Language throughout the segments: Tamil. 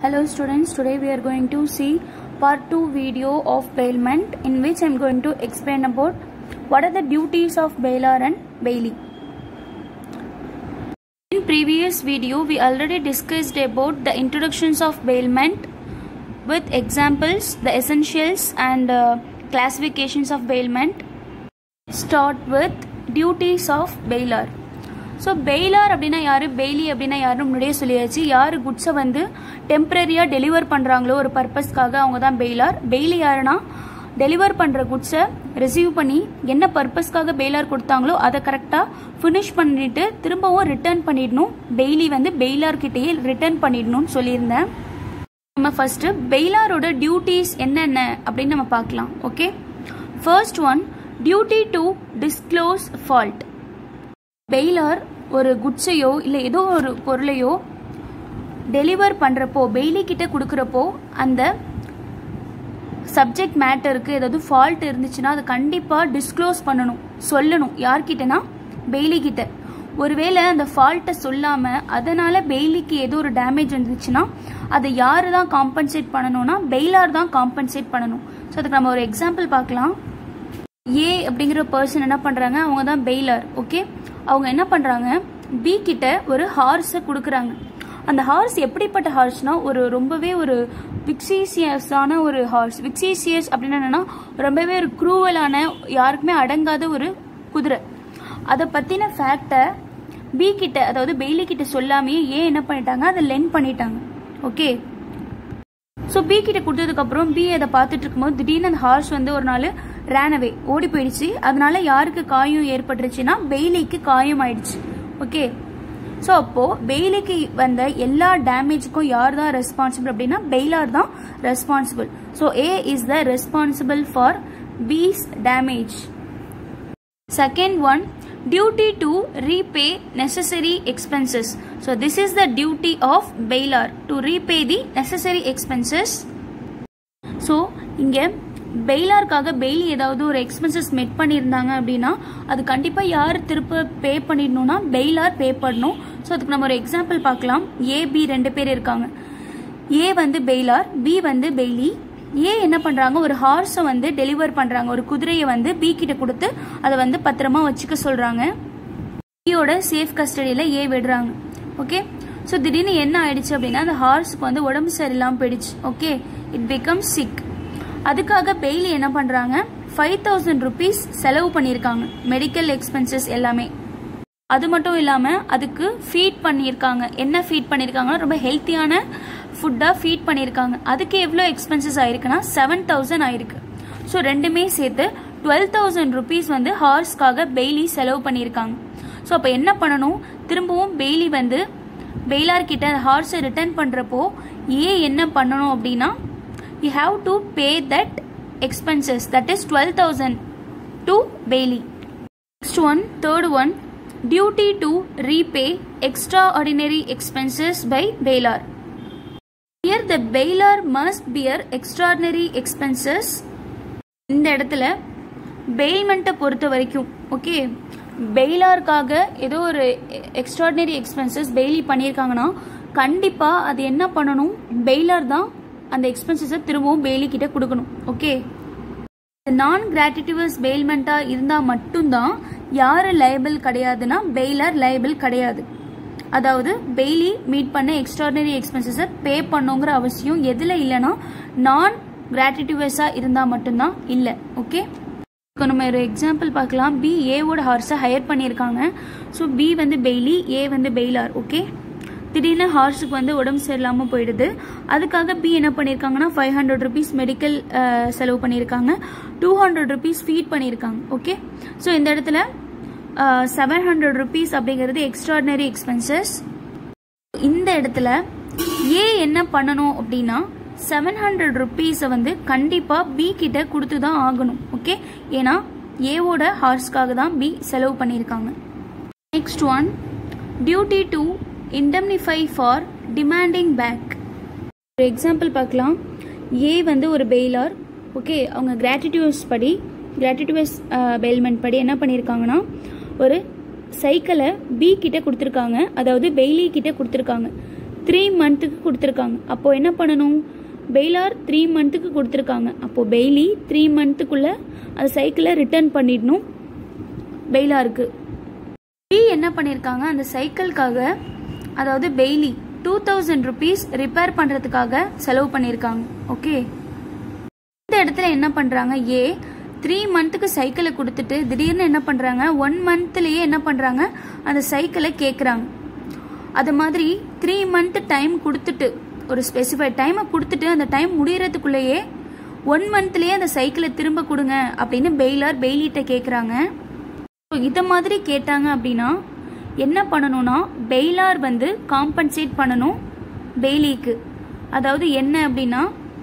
Hello students, today we are going to see part 2 video of bailment in which I am going to explain about what are the duties of bailer and bailee. In previous video we already discussed about the introductions of bailment with examples, the essentials and uh, classifications of bailment. Start with duties of bailer. So bailor அப்படின்னா யார் பெய்லி அப்படின்னா யாருன்னு முன்னாடியே சொல்லியாச்சு யார் குட்ஸை வந்து டெம்பரரியாக டெலிவர் பண்ணுறாங்களோ ஒரு பர்பஸ்க்காக அவங்க தான் பெய்லார் பெய்லி யாருன்னா டெலிவர் பண்ணுற குட்ஸை ரிசீவ் பண்ணி என்ன பர்பஸ்க்காக பெய்லார் கொடுத்தாங்களோ அதை கரெக்டாக ஃபினிஷ் பண்ணிட்டு திரும்பவும் ரிட்டர்ன் பண்ணிடணும் பெய்லி வந்து பெய்லார் கிட்டேயே ரிட்டர்ன் பண்ணிடணும்னு சொல்லியிருந்தேன் நம்ம ஃபர்ஸ்ட் பெய்லாரோட டியூட்டிஸ் என்னென்ன அப்படின்னு நம்ம பார்க்கலாம் okay first one duty to disclose fault bailor ஒரு குட்ஸையோ இல்லை ஏதோ ஒரு பொருளையோ டெலிவர் பண்ணுறப்போ பெய்லி கிட்ட கொடுக்குறப்போ அந்த சப்ஜெக்ட் மேட்டருக்கு ஏதாவது ஃபால்ட் இருந்துச்சுன்னா அதை கண்டிப்பாக டிஸ்க்ளோஸ் பண்ணணும் சொல்லணும் யார்கிட்டனா பெய்லி கிட்ட ஒருவேளை அந்த ஃபால்ட்டை சொல்லாமல் அதனால் பெய்லிக்கு ஏதோ ஒரு டேமேஜ் வந்துச்சுன்னா அதை யார் தான் காம்பன்சேட் பண்ணணும்னா பெய்லார் தான் காம்பன்சேட் பண்ணணும் ஸோ அதுக்கு நம்ம ஒரு எக்ஸாம்பிள் பார்க்கலாம் ஏ அப்படிங்கிற பர்சன் என்ன பண்ணுறாங்க அவங்க தான் பெய்லர் ஓகே அவங்க என்ன பண்ணுறாங்க பி கிட்ட ஒரு ஹார்ஸை கொடுக்குறாங்க அந்த ஹார்ஸ் எப்படிப்பட்ட ஹார்ஸ்னா ஒரு ரொம்பவே ஒரு விக்ஸீசியஸான ஒரு ஹார்ஸ் விக்ஸீசியஸ் அப்படின்னு என்னன்னா ரொம்பவே ஒரு க்ரூவலான யாருக்குமே அடங்காத ஒரு குதிரை அதை பற்றின ஃபேக்டை பி கிட்ட அதாவது பெய்லி கிட்ட சொல்லாமையே ஏன் என்ன பண்ணிட்டாங்க அதை லென் பண்ணிட்டாங்க ஓகே ஸோ பி கிட்ட கொடுத்ததுக்கப்புறம் பி அதை பார்த்துட்டு இருக்கும்போது திடீர்னு அந்த ஹார்ஸ் வந்து ஒரு நாள் ரேனவே ஓடி போயிடுச்சு அதனால யாருக்கு காயம் ஏற்பட்டுருச்சுன்னா பெய்லிக்கு காயம் ஆயிடுச்சு ஓகே ஸோ அப்போ பெய்லிக்கு வந்த எல்லா டேமேஜுக்கும் யார் தான் ரெஸ்பான்சிபிள் அப்படின்னா பெய்லார் தான் responsible so A is the responsible for B's damage second one duty to repay necessary expenses so this is the duty of bailer to repay the necessary expenses so இங்க பெய்லாருக்காக பெய்லி ஏதாவது ஒரு எக்ஸ்பென்சஸ் மெட் பண்ணியிருந்தாங்க அப்படின்னா அது கண்டிப்பாக யார் திருப்ப பே பண்ணிடணும்னா பெய்லார் பே பண்ணணும் ஸோ அதுக்கு நம்ம ஒரு எக்ஸாம்பிள் பார்க்கலாம் ஏ பி ரெண்டு பேர் இருக்காங்க ஏ வந்து பெய்லார் பி வந்து பெய்லி ஏ என்ன பண்றாங்க ஒரு ஹார்ஸை வந்து டெலிவர் பண்றாங்க ஒரு குதிரையை வந்து பி கிட்ட கொடுத்து அதை வந்து பத்திரமா வச்சுக்க சொல்றாங்க பியோட சேஃப் கஸ்டடியில ஏ விடுறாங்க ஓகே ஸோ திடீர்னு என்ன ஆயிடுச்சு அப்படின்னா அந்த ஹார்ஸுக்கு வந்து உடம்பு சரியில்லாமல் போயிடுச்சு ஓகே இட் பிகம் சிக் அதுக்காக பெய்லி என்ன பண்றாங்க ஃபைவ் தௌசண்ட் ருபீஸ் செலவு பண்ணியிருக்காங்க மெடிக்கல் எக்ஸ்பென்சஸ் எல்லாமே அது மட்டும் இல்லாமல் அதுக்கு ஃபீட் பண்ணியிருக்காங்க என்ன ஃபீட் பண்ணியிருக்காங்கன்னா ரொம்ப ஹெல்த்தியான ஃபுட்டாக ஃபீட் பண்ணியிருக்காங்க அதுக்கு எவ்வளோ எக்ஸ்பென்சஸ் ஆயிருக்குன்னா செவன் தௌசண்ட் ஆயிருக்கு ஸோ ரெண்டுமே சேர்த்து டுவெல் தௌசண்ட் ருபீஸ் வந்து ஹார்ஸ்க்காக பெய்லி செலவு பண்ணியிருக்காங்க ஸோ அப்போ என்ன பண்ணணும் திரும்பவும் பெய்லி வந்து பெய்லார் கிட்ட ஹார்ஸை ரிட்டர்ன் பண்ணுறப்போ ஏ என்ன பண்ணணும் அப்படின்னா you have to pay that expenses that is twelve thousand to bailee next one third one duty to repay extraordinary expenses by bailer. Here the bailer must bear extraordinary expenses. இந்த இடத்துல பெயில்மெண்ட்டை பொறுத்த வரைக்கும் ஓகே பெயிலாருக்காக ஏதோ ஒரு எக்ஸ்ட்ராடினரி எக்ஸ்பென்சஸ் பெய்லி பண்ணியிருக்காங்கன்னா கண்டிப்பாக அது என்ன பண்ணணும் பெயிலர் தான் அந்த எக்ஸ்பென்சஸை திரும்பவும் பெய்லி கிட்ட கொடுக்கணும் ஓகே நான் கிராட்டிடிவஸ் பெயில்மெண்ட்டாக இருந்தால் மட்டும்தான் யார் லைபிள் கிடையாதுன்னா பெய்லர் லைபிள் கிடையாது அதாவது பெய்லி மீட் பண்ண எக்ஸ்ட்ராடினரி எக்ஸ்பென்சஸை பே பண்ணுங்கிற அவசியம் எதில் இல்லைன்னா நான் கிராட்டிடிவஸாக இருந்தால் மட்டும்தான் இல்லை ஓகே இப்போ நம்ம ஒரு எக்ஸாம்பிள் பார்க்கலாம் பி ஏவோட ஹார்ஸை ஹையர் பண்ணியிருக்காங்க ஸோ பி வந்து பெய்லி ஏ வந்து பெய்லார் ஓகே திடீர்னு ஹார்ஸுக்கு வந்து உடம்பு சரியில்லாமல் போயிடுது அதுக்காக பி என்ன பண்ணியிருக்காங்கன்னா ஃபைவ் ஹண்ட்ரட் ருபீஸ் மெடிக்கல் செலவு பண்ணியிருக்காங்க டூ ஹண்ட்ரட் ருபீஸ் ஃபீட் பண்ணியிருக்காங்க ஓகே ஸோ இந்த இடத்துல செவன் ஹண்ட்ரட் ருபீஸ் அப்படிங்கிறது எக்ஸ்ட்ராடினரி எக்ஸ்பென்சஸ் இந்த இடத்துல ஏ என்ன பண்ணணும் அப்படின்னா செவன் ஹண்ட்ரட் ருபீஸை வந்து கண்டிப்பாக பி கிட்ட கொடுத்து தான் ஆகணும் ஓகே ஏன்னா ஏவோட ஹார்ஸ்க்காக தான் பி செலவு பண்ணியிருக்காங்க next one duty to indemnify for demanding back ஒரு எக்ஸாம்பிள் பார்க்கலாம் ஏ வந்து ஒரு பெயிலார் ஓகே அவங்க கிராட்டிடியூஸ் படி கிராட்டிடியூஸ் பெயில்மெண்ட் படி என்ன பண்ணியிருக்காங்கன்னா ஒரு சைக்கிளை பி கிட்ட கொடுத்துருக்காங்க அதாவது பெய்லி கிட்ட கொடுத்துருக்காங்க த்ரீ மந்த்துக்கு கொடுத்துருக்காங்க அப்போது என்ன பண்ணணும் பெய்லார் த்ரீ மந்த்துக்கு கொடுத்துருக்காங்க அப்போது பெய்லி த்ரீ மந்த்துக்குள்ளே அந்த சைக்கிளை ரிட்டர்ன் பண்ணிடணும் பெய்லாருக்கு பி என்ன பண்ணியிருக்காங்க அந்த சைக்கிள்காக அதாவது bailee two thousand rupees repair பண்ணுறதுக்காக செலவு பண்ணியிருக்காங்க ஓகே இந்த இடத்துல என்ன பண்ணுறாங்க ஏ த்ரீ மந்த்துக்கு சைக்கிளை கொடுத்துட்டு திடீர்னு என்ன பண்ணுறாங்க ஒன் மந்த்லேயே என்ன பண்ணுறாங்க அந்த சைக்கிளை கேட்குறாங்க அது மாதிரி த்ரீ மந்த் டைம் கொடுத்துட்டு ஒரு ஸ்பெசிஃபைட் டைமை கொடுத்துட்டு அந்த டைம் முடியறதுக்குள்ளேயே ஒன் மந்த்லேயே அந்த சைக்கிளை திரும்ப கொடுங்க அப்படின்னு பெய்லார் பெய்லிட்ட கேட்குறாங்க இதை மாதிரி கேட்டாங்க அப்படின்னா என்ன பண்ணணும்னா பெய்லார் வந்து காம்பன்சேட் பண்ணணும் பெய்லிக்கு அதாவது என்ன அப்படின்னா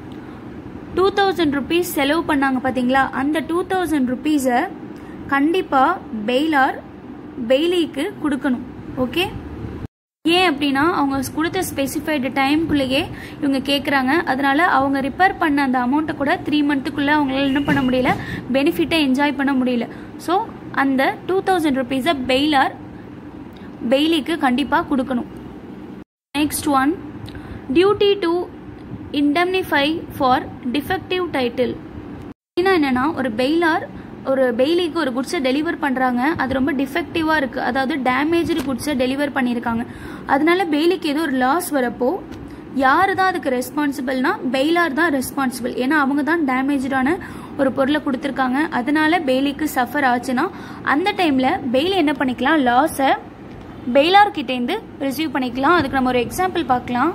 டூ தௌசண்ட் ருபீஸ் செலவு பண்ணாங்க பார்த்தீங்களா அந்த டூ தௌசண்ட் ருபீஸை கண்டிப்பாக பெய்லார் பெய்லிக்கு கொடுக்கணும் ஓகே ஏன் அப்படின்னா அவங்க கொடுத்த ஸ்பெசிஃபைடு டைம்குள்ளேயே இவங்க கேட்குறாங்க அதனால அவங்க ரிப்பேர் பண்ண அந்த அமௌண்ட்டை கூட த்ரீ மந்த்துக்குள்ளே அவங்களால என்ன பண்ண முடியல பெனிஃபிட்டை என்ஜாய் பண்ண முடியல ஸோ அந்த டூ தௌசண்ட் ருபீஸை பெய்லார் பெய்லிக்கு கண்டிப்பாக கொடுக்கணும் next one duty to indemnify for defective title என்னன்னா ஒரு பெய்லார் ஒரு பெய்லிக்கு ஒரு குட்ஸை டெலிவர் பண்ணுறாங்க அது ரொம்ப டிஃபெக்டிவாக இருக்குது அதாவது டேமேஜ்டு குட்ஸை டெலிவர் பண்ணியிருக்காங்க அதனால பெய்லிக்கு ஏதோ ஒரு லாஸ் வரப்போ யார் தான் அதுக்கு ரெஸ்பான்சிபிள்னா பெய்லார் தான் ரெஸ்பான்சிபிள் ஏன்னா அவங்க தான் டேமேஜான ஒரு பொருளை கொடுத்துருக்காங்க அதனால பெய்லிக்கு சஃபர் ஆச்சுன்னா அந்த டைமில் பெய்லி என்ன பண்ணிக்கலாம் லாஸை பெய்லார் கிட்டேருந்து ரிசீவ் பண்ணிக்கலாம் அதுக்கு நம்ம ஒரு எக்ஸாம்பிள் பார்க்கலாம்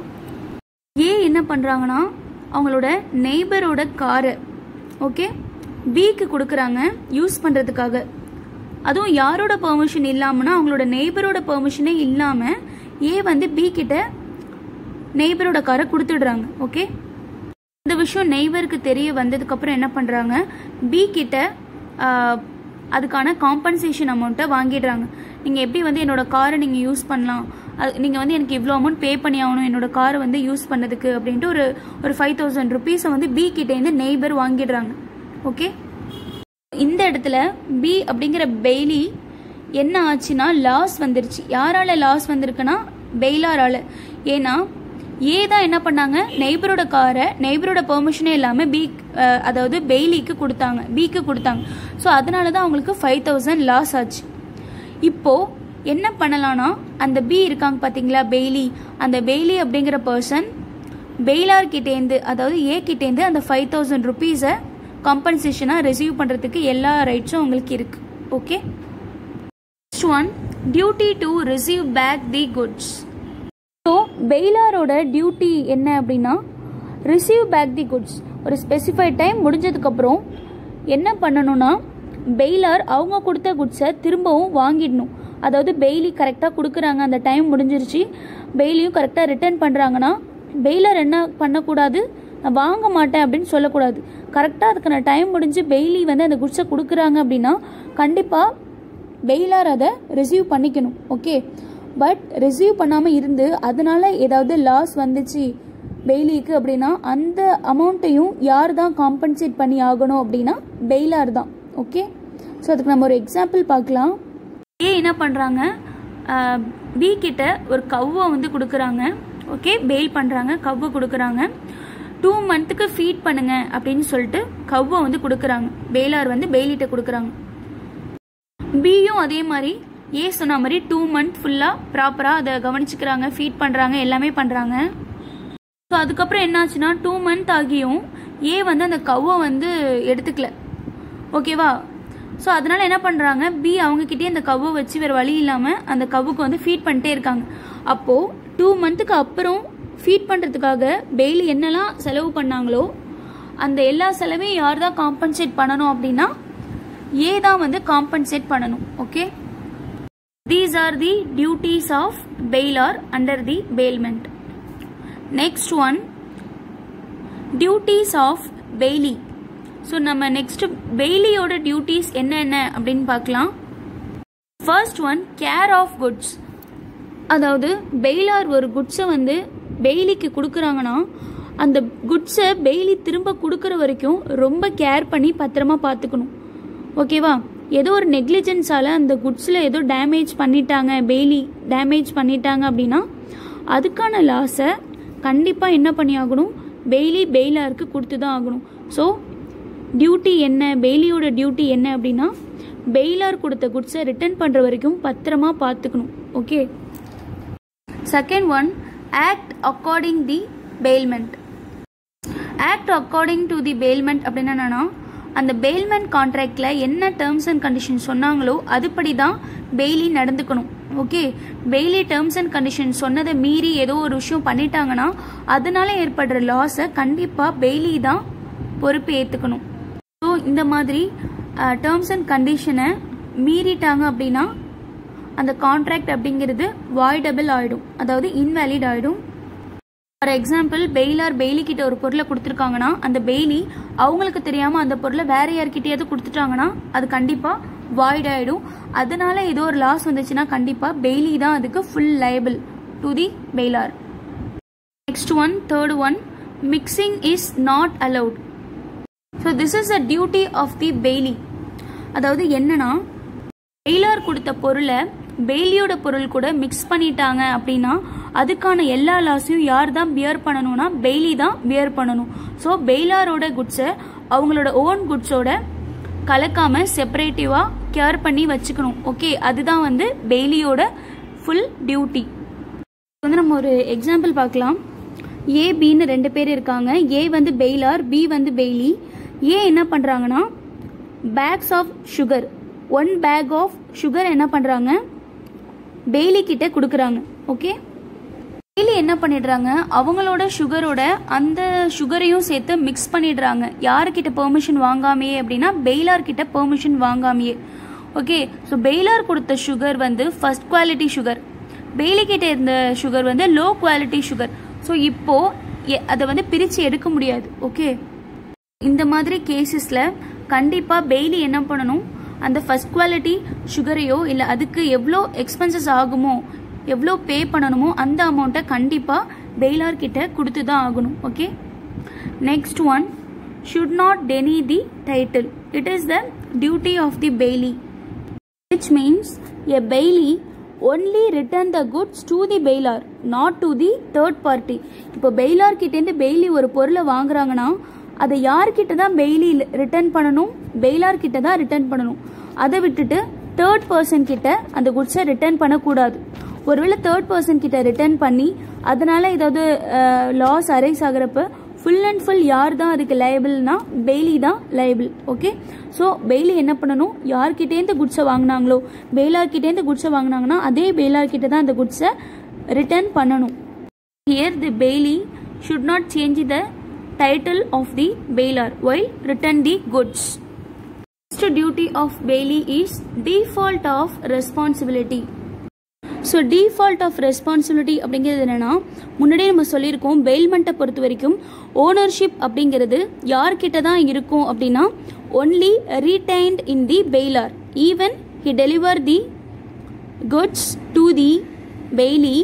ஏ என்ன பண்ணுறாங்கன்னா அவங்களோட நெய்பரோட காரை ஓகே பிக்கு கொடுக்குறாங்க யூஸ் பண்ணுறதுக்காக அதுவும் யாரோட பெர்மிஷன் இல்லாமனா அவங்களோட நெய்பரோட பெர்மிஷனே இல்லாமல் ஏ வந்து பி கிட்ட நெய்பரோட காரை கொடுத்துடுறாங்க ஓகே இந்த விஷயம் நெய்பருக்கு தெரிய வந்ததுக்கப்புறம் என்ன பண்ணுறாங்க பி கிட்ட ஆஹ், அதுக்கான காம்பன்சேஷன் அமௌண்ட்டை வாங்கிடுறாங்க நீங்கள் எப்படி வந்து என்னோட காரை நீங்கள் யூஸ் பண்ணலாம் அது நீங்கள் வந்து எனக்கு இவ்வளோ அமௌண்ட் பே பண்ணி ஆகணும் என்னோட காரை வந்து யூஸ் பண்ணதுக்கு அப்படின்ட்டு ஒரு ஒரு ஃபைவ் தௌசண்ட் ருபீஸை வந்து பி கிட்டேருந்து நெய்பர் வாங்கிடுறாங்க ஓகே இந்த இடத்துல பி அப்படிங்கிற பெய்லி என்ன ஆச்சுன்னா லாஸ் வந்துருச்சு யாரால லாஸ் வந்திருக்குன்னா பெய்லாரால ஏன்னா ஏ தான் என்ன பண்ணாங்க நெய்பரோட காரை நெய்பரோட பெர்மிஷனே இல்லாமல் பி அஹ், அதாவது பெய்லிக்கு கொடுத்தாங்க பிக்கு கொடுத்தாங்க ஸோ அதனால தான் அவங்களுக்கு ஃபைவ் தௌசண்ட் லாஸ் ஆச்சு இப்போ என்ன பண்ணலாம்னா அந்த பி இருக்காங்க பார்த்தீங்களா பெய்லி அந்த பெய்லி அப்படிங்கிற பர்சன் பெய்லார் கிட்டேருந்து அதாவது ஏ கிட்டேருந்து அந்த ஃபைவ் தௌசண்ட் ருபீஸை காம்பன்சேஷனாக ரிசீவ் பண்ணுறதுக்கு எல்லா ரைட்ஸும் உங்களுக்கு இருக்கு okay next one duty to receive back the goods so பெய்லாரோட டியூட்டி என்ன அப்படின்னா ரிசீவ் பேக் தி குட்ஸ் ஒரு ஸ்பெசிஃபைட் டைம் முடிஞ்சதுக்கப்புறம் என்ன பண்ணணும்னா பெய்லார் அவங்க கொடுத்த குட்ஸை திரும்பவும் வாங்கிடணும் அதாவது பெய்லி கரெக்டாக கொடுக்குறாங்க அந்த டைம் முடிஞ்சிருச்சு பெய்லியும் கரெக்டாக ரிட்டர்ன் பண்ணுறாங்கன்னா பெய்லர் என்ன பண்ணக்கூடாது நான் வாங்க மாட்டேன் அப்படின்னு சொல்லக்கூடாது கரெக்டாக அதுக்கான டைம் முடிஞ்சு பெய்லி வந்து அந்த குட்ஸை கொடுக்குறாங்க அப்படின்னா கண்டிப்பாக பெய்லார் அதை ரிசீவ் பண்ணிக்கணும் ஓகே பட் ரிசீவ் பண்ணாமல் இருந்து அதனால ஏதாவது லாஸ் வந்துச்சு பெய்லிக்கு அப்படின்னா அந்த அமௌண்ட்டையும் யார் தான் காம்பன்சேட் பண்ணி ஆகணும் அப்படின்னா பெய்லார் தான் ஓகே ஸோ அதுக்கு நம்ம ஒரு எக்ஸாம்பிள் பார்க்கலாம் ஏ என்ன பண்ணுறாங்க பி கிட்ட ஒரு கவ்வை வந்து கொடுக்குறாங்க ஓகே பெயில் பண்ணுறாங்க கவ்வை கொடுக்குறாங்க டூ மந்த்துக்கு ஃபீட் பண்ணுங்க அப்படின்னு சொல்லிட்டு கவ்வை வந்து கொடுக்குறாங்க பெய்லார் வந்து பெய்லிட்ட கொடுக்குறாங்க பியும் அதே மாதிரி ஏ சொன்ன மாதிரி டூ மந்த் ஃபுல்லாக ப்ராப்பராக அதை கவனிச்சுக்கிறாங்க ஃபீட் பண்ணுறாங்க எல்லாமே பண்ணுறாங்க ஸோ அதுக்கப்புறம் என்னாச்சுன்னா டூ மந்த் ஆகியும் ஏ வந்து அந்த கவ்வை வந்து எடுத்துக்கல ஓகேவா ஸோ அதனால என்ன பண்ணுறாங்க பி அவங்கக்கிட்டே அந்த கவ்வை வச்சு வேறு வழி இல்லாமல் அந்த கவ்வுக்கு வந்து ஃபீட் பண்ணிட்டே இருக்காங்க அப்போது டூ மந்த்துக்கு அப்புறம் ஃபீட் பண்ணுறதுக்காக பெய்லி என்னெல்லாம் செலவு பண்ணாங்களோ அந்த எல்லா செலவையும் யார் தான் காம்பன்சேட் பண்ணணும் அப்படின்னா ஏ தான் வந்து காம்பன்சேட் பண்ணணும் okay these are the duties of bailor under the bailment next one duties of bailee so நம்ம நெக்ஸ்ட் பெய்லியோட டியூட்டிஸ் என்னென்ன அப்படின்னு பார்க்கலாம் first one care of goods அதாவது பெய்லார் ஒரு குட்ஸை வந்து பெய்லிக்கு கொடுக்குறாங்கன்னா அந்த குட்ஸை பெய்லி திரும்ப கொடுக்குற வரைக்கும் ரொம்ப கேர் பண்ணி பத்திரமா பார்த்துக்கணும் ஓகேவா ஏதோ ஒரு நெக்லிஜென்ஸால் அந்த குட்ஸில் ஏதோ டேமேஜ் பண்ணிட்டாங்க பெய்லி டேமேஜ் பண்ணிட்டாங்க அப்படின்னா அதுக்கான லாஸை கண்டிப்பாக என்ன பண்ணி ஆகணும் பெய்லி பெயிலாருக்கு கொடுத்து தான் ஆகணும் ஸோ டியூட்டி என்ன பெய்லியோட டியூட்டி என்ன அப்படின்னா பெயிலார் கொடுத்த குட்ஸை ரிட்டர்ன் பண்ணுற வரைக்கும் பத்திரமா பார்த்துக்கணும் okay second one act according the bailment act according to the bailment அப்படின்னா என்னன்னா அந்த பெயில்மெண்ட் கான்ட்ராக்டில் என்ன டேர்ம்ஸ் அண்ட் கண்டிஷன் சொன்னாங்களோ அதுபடி தான் பெய்லி நடந்துக்கணும் okay bailee terms and condition சொன்னதை மீறி ஏதோ ஒரு விஷயம் பண்ணிட்டாங்கன்னா அதனால ஏற்படுற லாஸை கண்டிப்பாக பெய்லி தான் பொறுப்பு ஏற்றுக்கணும் ஸோ இந்த மாதிரி டேர்ம்ஸ் அண்ட் கண்டிஷனை மீறிட்டாங்க அப்படின்னா அந்த கான்ட்ராக்ட் அப்படிங்கிறது வாய்டபிள் ஆகிடும் அதாவது இன்வேலிட் ஆகிடும் ஃபார் எக்ஸாம்பிள் பெயிலார் பெய்லி கிட்ட ஒரு பொருளை கொடுத்துருக்காங்கன்னா அந்த பெய்லி அவங்களுக்கு தெரியாமல் அந்த பொருளை வேற யார்கிட்டயாவது கொடுத்துட்டாங்கன்னா அது கண்டிப்பாக வாய்ட் ஆகிடும் அதனால ஏதோ ஒரு லாஸ் வந்துச்சுன்னா கண்டிப்பாக பெய்லி தான் அதுக்கு full liable to the bailor next one third one mixing is not allowed so this is a duty of the bailee அதாவது என்னன்னா பெய்லார் கொடுத்த பொருளை பெய்லியோட பொருள் கூட மிக்ஸ் பண்ணிட்டாங்க அப்படின்னா அதுக்கான எல்லா லாஸையும் யார் தான் பியர் பண்ணணும்னா பெய்லி தான் பியர் பண்ணணும் ஸோ பெய்லாரோட குட்ஸை அவங்களோட ஓன் குட்ஸோட கலக்காம செப்பரேட்டிவா கேர் பண்ணி வச்சுக்கணும் ஓகே அதுதான் வந்து பெய்லியோட ஃபுல் டியூட்டி வந்து நம்ம ஒரு எக்ஸாம்பிள் பார்க்கலாம் ஏ பின்னு ரெண்டு பேர் இருக்காங்க ஏ வந்து பெய்லார் பி வந்து பெய்லி ஏ என்ன பண்ணுறாங்கன்னா bags of sugar one bag of sugar என்ன பண்ணுறாங்க பெய்லி கிட்ட கொடுக்குறாங்க ஓகே பெய்லி என்ன பண்ணிடுறாங்க அவங்களோட சுகரோட அந்த சுகரையும் சேர்த்து மிக்ஸ் பண்ணிடுறாங்க யாருக்கிட்ட பெர்மிஷன் வாங்காமையே அப்படின்னா பெய்லார் கிட்ட பெர்மிஷன் வாங்காமையே ஓகே ஸோ பெய்லார் கொடுத்த சுகர் வந்து ஃபர்ஸ்ட் குவாலிட்டி சுகர் பெய்லி கிட்ட இருந்த சுகர் வந்து லோ குவாலிட்டி சுகர் ஸோ இப்போ எ- அதை வந்து பிரித்து எடுக்க முடியாது ஓகே இந்த மாதிரி கேசஸில் கண்டிப்பாக பெய்லி என்ன பண்ணணும் அந்த ஃபர்ஸ்ட் குவாலிட்டி சுகரையோ இல்லை அதுக்கு எவ்வளோ எக்ஸ்பென்சஸ் ஆகுமோ எவ்வளோ பே பண்ணணுமோ அந்த அமௌண்ட்டை கண்டிப்பாக பெய்லார் கிட்ட கொடுத்து தான் ஆகணும் okay next one should not deny the title it is the duty of the bailee which means a bailey only return the goods to the bailor not to the third party இப்போ பெய்லார் கிட்டேருந்து பெய்லி ஒரு பொருளை வாங்குறாங்கன்னா அதை யார்கிட்ட தான் பெய்லி ரிட்டர்ன் பண்ணணும் பெய்லார் கிட்ட தான் ரிட்டர்ன் பண்ணணும் அதை விட்டுட்டு தேர்ட் பர்சன் கிட்ட அந்த குட்ஸை ரிட்டர்ன் பண்ணக்கூடாது ஒருவேளை தேர்ட் பர்சன் கிட்ட ரிட்டர்ன் பண்ணி அதனால ஏதாவது லாஸ் அரைஸ் ஆகுறப்ப ஃபுல் அண்ட் ஃபுல் யார் தான் அதுக்கு லைபிள்னா பெய்லி தான் லைபிள் ஓகே ஸோ பெய்லி என்ன பண்ணணும் யார்கிட்டேருந்து குட்ஸை வாங்கினாங்களோ பெய்லார்கிட்டேருந்து குட்ஸை வாங்கினாங்கன்னா அதே பெய்லார்கிட்ட தான் அந்த குட்ஸை ரிட்டர்ன் பண்ணணும் here the bailee should not change the title of the bailor while return the goods Next duty of Bailey is default of responsibility. So default of responsibility அப்படிங்கிறது என்னென்னா முன்னாடியே நம்ம சொல்லியிருக்கோம் பெயில்மெண்ட்டை பொறுத்த வரைக்கும் ஓனர்ஷிப் அப்படிங்கிறது யார்கிட்ட தான் இருக்கும் அப்படின்னா only retained in the bailor even he deliver the goods to the bailee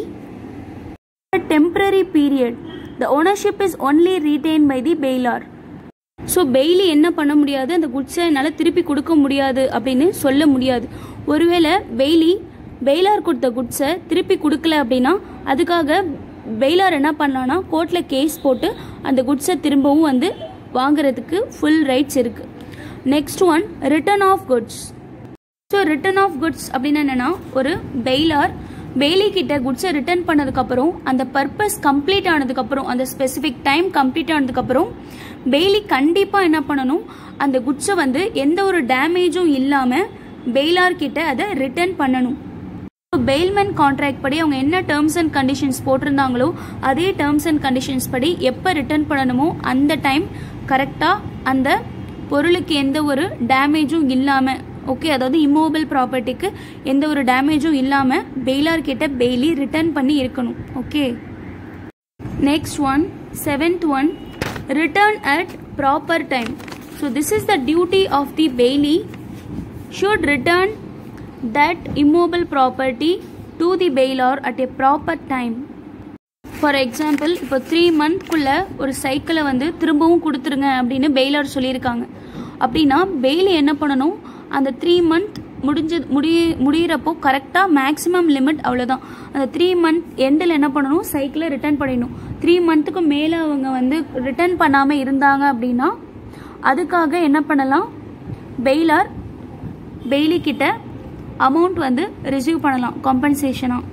temporary period the ownership is only retain by the bailor so bailee என்ன பண்ண முடியாது அந்த குட்ஸை என்னால் திருப்பி கொடுக்க முடியாது அப்படின்னு சொல்ல முடியாது ஒருவேளை பெய்லி பெய்லார் கொடுத்த குட்ஸை திருப்பி கொடுக்கல அப்படின்னா அதுக்காக பெய்லார் என்ன பண்ணலான்னா கோர்ட்டில் கேஸ் போட்டு அந்த குட்ஸை திரும்பவும் வந்து வாங்குறதுக்கு ஃபுல் ரைட்ஸ் இருக்குது next one return of goods so return of goods அப்படின்னு என்னன்னா ஒரு பெய்லார் பெய்லி கிட்ட குட்ஸை ரிட்டர்ன் பண்ணதுக்கப்புறம் அந்த பர்பஸ் கம்ப்ளீட் ஆனதுக்கப்புறம் அந்த ஸ்பெசிஃபிக் டைம் கம்ப்ளீட் ஆனதுக்கப்புறம் பெய்லி கண்டிப்பாக என்ன பண்ணணும் அந்த குட்ஸை வந்து எந்த ஒரு டேமேஜும் இல்லாமல் பெய்லார் கிட்ட அதை ரிட்டர்ன் பண்ணணும் பெயில்மெண்ட் கான்ட்ராக்ட் படி அவங்க என்ன டேர்ம்ஸ் அண்ட் கண்டிஷன்ஸ் போட்டிருந்தாங்களோ அதே டேர்ம்ஸ் அண்ட் கண்டிஷன்ஸ் படி எப்போ ரிட்டர்ன் பண்ணணுமோ அந்த டைம் கரெக்டாக அந்த பொருளுக்கு எந்த ஒரு டேமேஜும் இல்லாமல் ஓகே அதாவது இம்மோபிள் ப்ராப்பர்ட்டிக்கு எந்த ஒரு டேமேஜும் இல்லாமல் பெய்லார் கிட்ட பெய்லி ரிட்டர்ன் பண்ணி இருக்கணும் okay next one seventh one return at proper time so this is the duty of the bailee should return that immobile property to the bailor at a proper time for example இப்போ த்ரீ மந்த்க்குள்ளே ஒரு சைக்கிளை வந்து திரும்பவும் கொடுத்துருங்க அப்படின்னு பெய்லார் சொல்லியிருக்காங்க அப்படின்னா பெய்லி என்ன பண்ணணும் அந்த த்ரீ மந்த் முடிஞ்சது முடி முடியிறப்போ கரெக்டாக மேக்ஸிமம் லிமிட் அவ்வளோதான் அந்த த்ரீ மந்த் எண்டில் என்ன பண்ணணும் சைக்கிளை ரிட்டர்ன் பண்ணிடணும் த்ரீ மந்த்துக்கு மேலே அவங்க வந்து ரிட்டர்ன் பண்ணாமல் இருந்தாங்க அப்படின்னா அதுக்காக என்ன பண்ணலாம் பெயிலார் பெய்லி கிட்ட அமௌண்ட் வந்து ரிசீவ் பண்ணலாம் காம்பன்சேஷனாக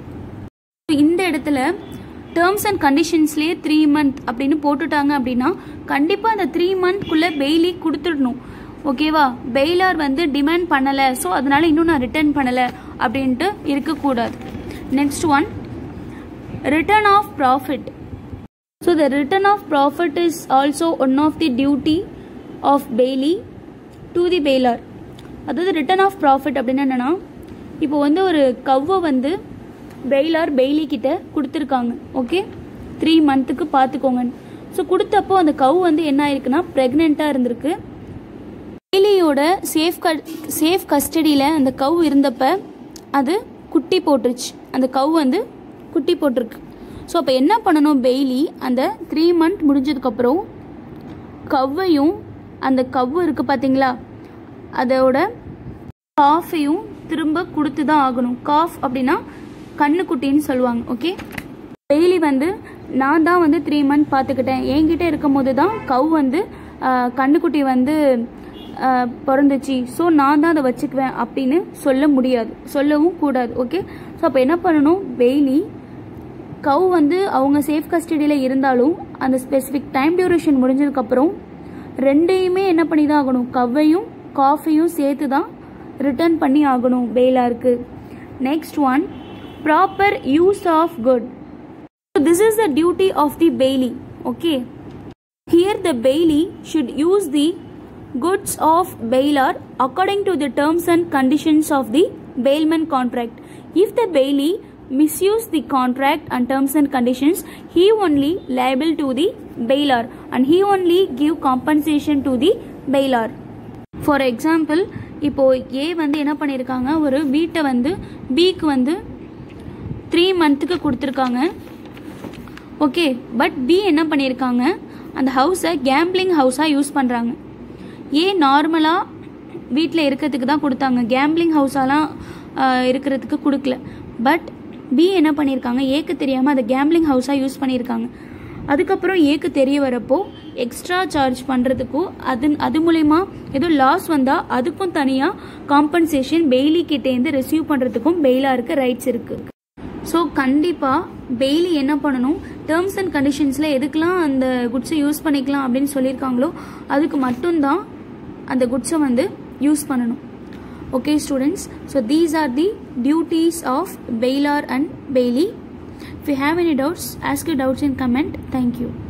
இந்த இடத்துல டேர்ம்ஸ் அண்ட் கண்டிஷன்ஸ்லேயே த்ரீ மந்த் அப்படின்னு போட்டுட்டாங்க அப்படின்னா கண்டிப்பாக அந்த த்ரீ மந்த்க்குள்ளே பெய்லி கொடுத்துடணும் ஓகேவா பெயிலார் வந்து டிமாண்ட் பண்ணலை ஸோ அதனால இன்னும் நான் ரிட்டர்ன் பண்ணலை அப்படின்ட்டு இருக்கக்கூடாது next one return of profit so the return of profit is also one of the duty of bailee to the bailor அதாவது ரிட்டர்ன் ஆஃப் ப்ராஃபிட் அப்படின்னு என்னென்னா இப்போ வந்து ஒரு கவ்வை வந்து பெய்லார் பெய்லி கிட்ட கொடுத்துருக்காங்க ஓகே த்ரீ மந்த்துக்கு பார்த்துக்கோங்க ஸோ கொடுத்தப்போ அந்த கவ் வந்து என்ன ஆயிருக்குன்னா ப்ரெக்னெண்ட்டாக இருந்திருக்கு பெய்லியோட சேஃப் க சேஃப் கஸ்டடியில் அந்த கவ் இருந்தப்ப அது குட்டி போட்டுருச்சு அந்த கவ் வந்து குட்டி போட்டிருக்கு ஸோ அப்போ என்ன பண்ணணும் பெய்லி அந்த த்ரீ மந்த் முடிஞ்சதுக்கப்புறம் கவ்வையும் அந்த கவ்வு இருக்குது பார்த்தீங்களா அதோட காஃபையும் திரும்ப கொடுத்து தான் ஆகணும் காஃப் அப்படின்னா கண்ணுக்குட்டின்னு சொல்லுவாங்க ஓகே டெய்லி வந்து நான் தான் வந்து த்ரீ மந்த் பார்த்துக்கிட்டேன் என்கிட்ட இருக்கும் போது தான் கவ் வந்து ஆஹ், கண்ணுக்குட்டி வந்து ஆஹ், பிறந்துச்சு ஸோ நான் தான் அதை வச்சுக்குவேன் அப்படின்னு சொல்ல முடியாது சொல்லவும் கூடாது ஓகே ஸோ அப்போ என்ன பண்ணணும் டெய்லி கவ் வந்து அவங்க சேஃப் கஸ்டடியில் இருந்தாலும் அந்த ஸ்பெசிஃபிக் டைம் டியூரேஷன் முடிஞ்சதுக்கப்புறம் ரெண்டையுமே என்ன பண்ணி தான் ஆகணும் கவ்வையும் காஃபியும் சேர்த்து தான் ரிட்டர்ன் பண்ணி ஆகணும் பெயிலாருக்கு next one proper use of good this is the duty of the bailee okay Here the bailey should use the goods of bailer according to the terms and conditions of the bailment contract. If the bailey misuse the contract and terms and conditions, he only liable to the bailer and he only give compensation to the bailer. For example இப்போ ஏ வந்து என்ன பண்ணியிருக்காங்க ஒரு வீட்டை வந்து பிக்கு வந்து த்ரீ மந்த்துக்கு கொடுத்துருக்காங்க ஓகே பட் பி என்ன பண்ணியிருக்காங்க அந்த ஹவுஸை கேம்பிளிங் ஹவுஸாக யூஸ் பண்ணுறாங்க ஏ நார்மலாக வீட்டில் இருக்கிறதுக்கு தான் கொடுத்தாங்க கேம்பிளிங் ஹவுஸாலாம் இருக்கிறதுக்கு கொடுக்கல பட் பி என்ன பண்ணியிருக்காங்க ஏக்கு தெரியாமல் அதை கேம்பிளிங் ஹவுஸாக யூஸ் பண்ணியிருக்காங்க அதுக்கப்புறம் ஏக்கு தெரிய வரப்போ எக்ஸ்ட்ரா சார்ஜ் பண்ணுறதுக்கும் அது அது மூலயமா ஏதோ லாஸ் வந்தால் அதுக்கும் தனியாக காம்பன்சேஷன் பெய்லி கிட்டேருந்து ரிசீவ் பண்ணுறதுக்கும் பெயிலாருக்கு ரைட்ஸ் இருக்குது ஸோ கண்டிப்பாக பெய்லி என்ன பண்ணணும் டேர்ம்ஸ் அண்ட் கண்டிஷன்ஸில் எதுக்கெல்லாம் அந்த குட்ஸை யூஸ் பண்ணிக்கலாம் அப்படின்னு சொல்லியிருக்காங்களோ அதுக்கு மட்டும்தான் அந்த குட்ஸை வந்து யூஸ் பண்ணணும் okay students so these are the duties of bailor and bailee if you have any doubts ask you doubts in comment thank you